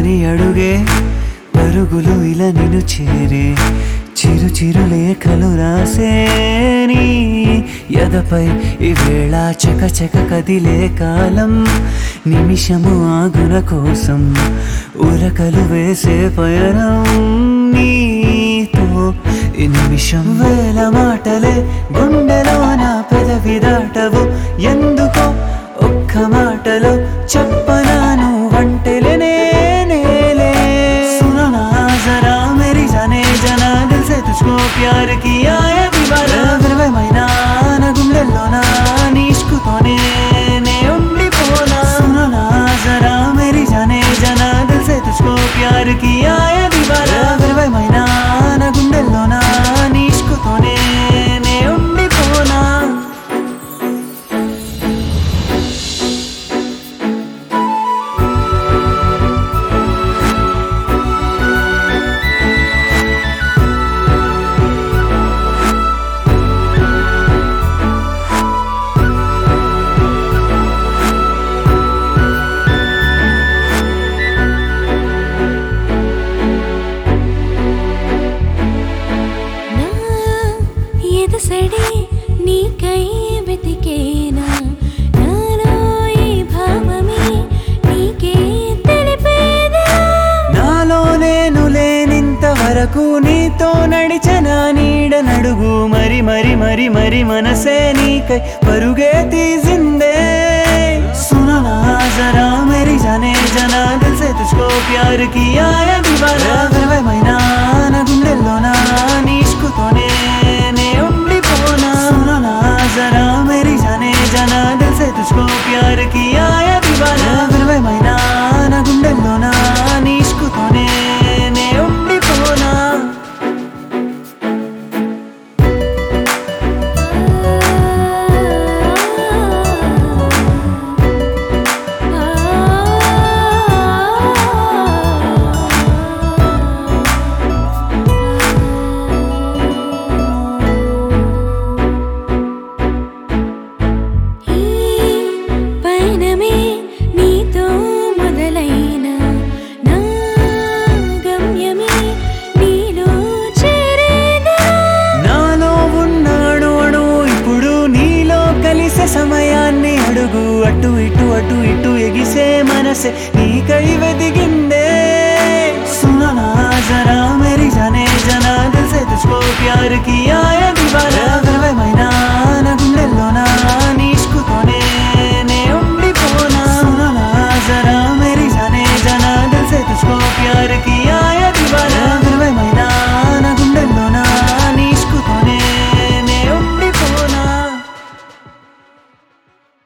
ఆగని అడుగే పరుగులు ఇలా నిన్ను చేరే చిరు చిరు లేఖలు రాసే నీ ఎదపై ఈవేళ చక చక కదిలే కాలం నిమిషము ఆగున కోసం ఉరకలు వేసే పయనం నీతో ఈ నిమిషం వేల మాటలే గుండెలో నా పెదవి దాటవు ఎందుకో ఒక్క మాటలో చెప్పనాను వంటెలనే నేలే सुनो ना जरा मेरी जाने जना दिल से तुझको प्यार किया है दीवाना విరవై మైనా నా గుండెల్లోనా నీ ఇష్కుతోనే నే ఉండిపోనా सुनो ना जरा मेरी जाने जना दिल से तुझको प्यार किया है दीवाना విరవై మైనా నా గుండెల్లోనా నీ ఇష్కుతోనే నే ఉండిపోనా నా ఎదసడి నీకై వెతికేనా నాలో ఈ భావమే నీకే తెలిపేదా నాలో నేను లేనింత వరకు నీతో నడిచన నీడ నడుగు మరి మరి మరి మరి మనసే నీకై పరుగే తీసిందే सुनो ना जरा मेरी जाने जना दिल से तुझको प्यार किया है दीवाना విరవై మైనా నా గుండెల్లోనా నీ ఇష్కుతోనే నే ఉండిపోనా सुनो ना जरा मेरी जाने जना दिल से तुझको प्यार किया है दीवाना విరవై మైనా నా గుండెల్లోనా నీ ఇష్కుతోనే నే ఉండిపోనా ఈ పయనమే నీతో మొదలైన నా గమ్యమే నీలో చేరేదా నాలో ఉన్నాడు అడు ఇప్పుడు నీలో కలిసే సమయాన్ని అడుగు అటు ఇటు అటు ఇటు ఎగిసే మనసే నీకై వెదిగి